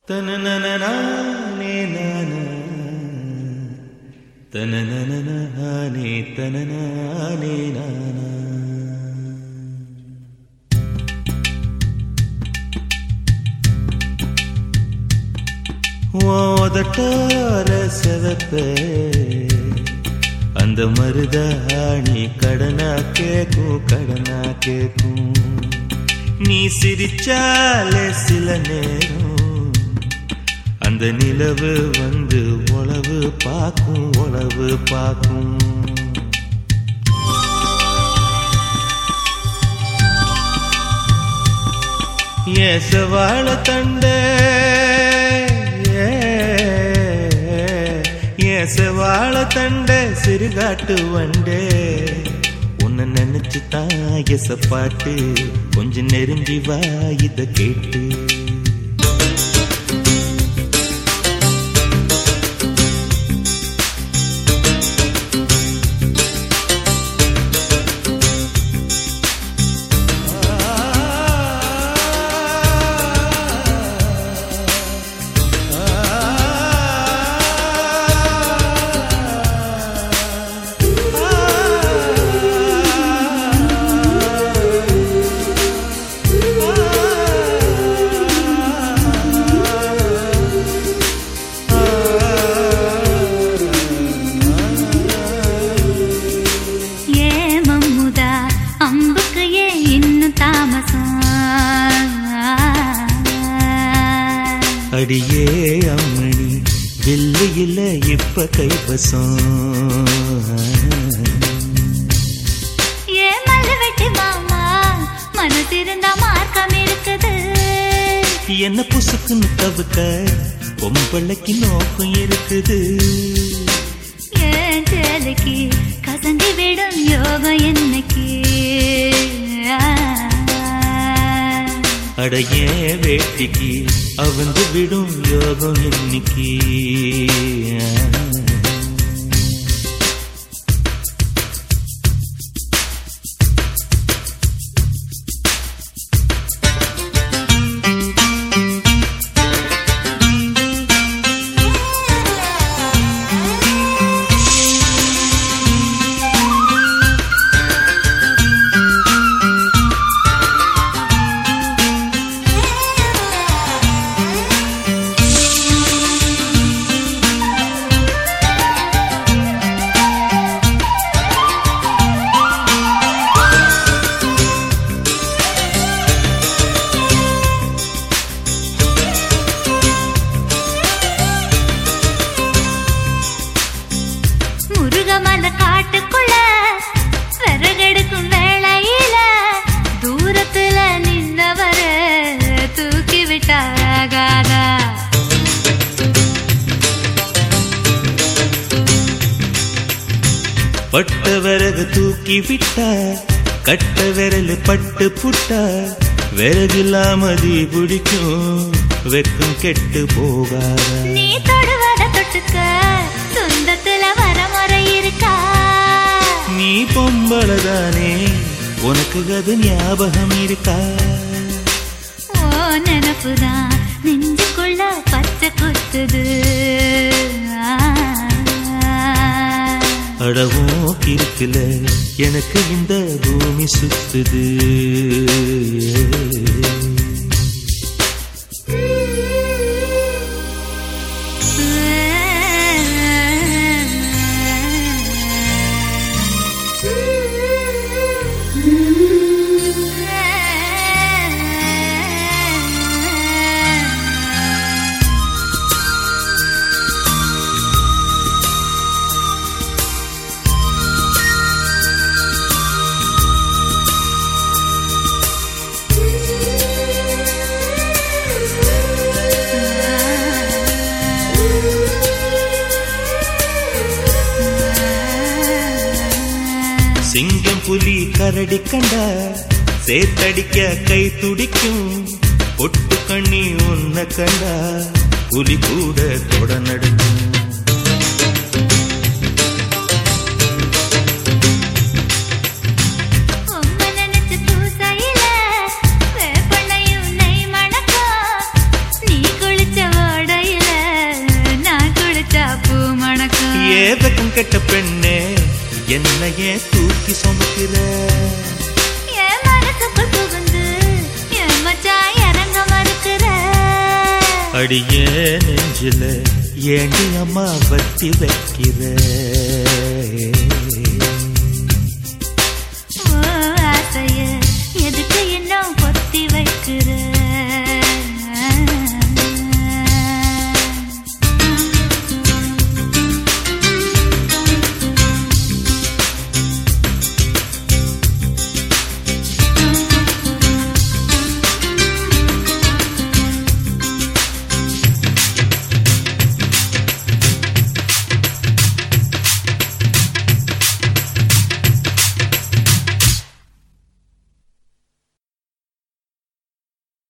தனனனனானே நானா தனனனனானே தனனானே நானா ஓதட்டார செவப்ப அந்த மருதாணி கடனா கேக்கும் கடனா கேக்கும் நீ சிரிச்சாலே சில நேரம் அந்த நிலவு வந்து உளவு பார்க்கும் உளவு பார்க்கும் ஏசவாழ தண்ட ஏசவாழ தண்ட சிறுகாட்டு வண்டே உன்னை நினைச்சு தான் எசப்பாட்டு கொஞ்சம் நெருங்கி வா இத கேட்டு ஏ மம்முதா அம்புக்கு ஏன் இன்னும் தாமசம் அடியே அம்மணி வெள்ளியில இப்ப கைவசம் ஏ மல்லுவெட்டி மாமா மனசிருந்தா மார்க்கம் இருக்குது என்ன புசுக்குன்னு தவிக்க பொம்பளைக்கு நோக்கம் இருக்குது ஏன் சேலைக்கு கசங்கி விடும் யோகம் என்னைக்கு அடைய வேட்டிக்கு அவந்து விடும் யோகம் இன்னைக்கு முருகமல காட்டுக்குள்ள விறகெடுக்கும் வேளையில தூரத்துல நின்னவர தூக்கி விட்டாகாதா பட்ட விறகு தூக்கி விட்டா கட்ட விரல் பட்டு புட்டா விறகில்லாமதி பிடிக்கும் வெக்கம் கெட்டு போகாத நீ தொடுவத தொட்டுக்க சொந்தத்துல வரமுறை இருக்கா நீ பொம்பளதானே உனக்கு அது ஞாபகம் இருக்கா ஓ நினப்புதான் நெஞ்சுக்குள்ள பச்சை குத்துது அடவும் கிருக்குல எனக்கு இந்த பூமி சுத்துது சிங்கம் புலி கரடி கண்டா சேத்தடிக்க கை துடிக்கும் பொட்டு கண்ணி உன்ன கண்டா புலி கூட தொட நடுக்கும் உம்மை நினைச்சு பூசையில வேப்பெண்ணையும் நெய் மணக்கும். நீ குளிச்ச அடியே வெக்கம் கெட்ட பெண்ணே என்னையே தூக்கி சுமக்கிற என் மனசுக்குள் புகுந்து என் மச்சான் இறங்க மறுக்கிற அடியே நெஞ்சில ஏண்டி அம்மா வத்தி வைக்கிற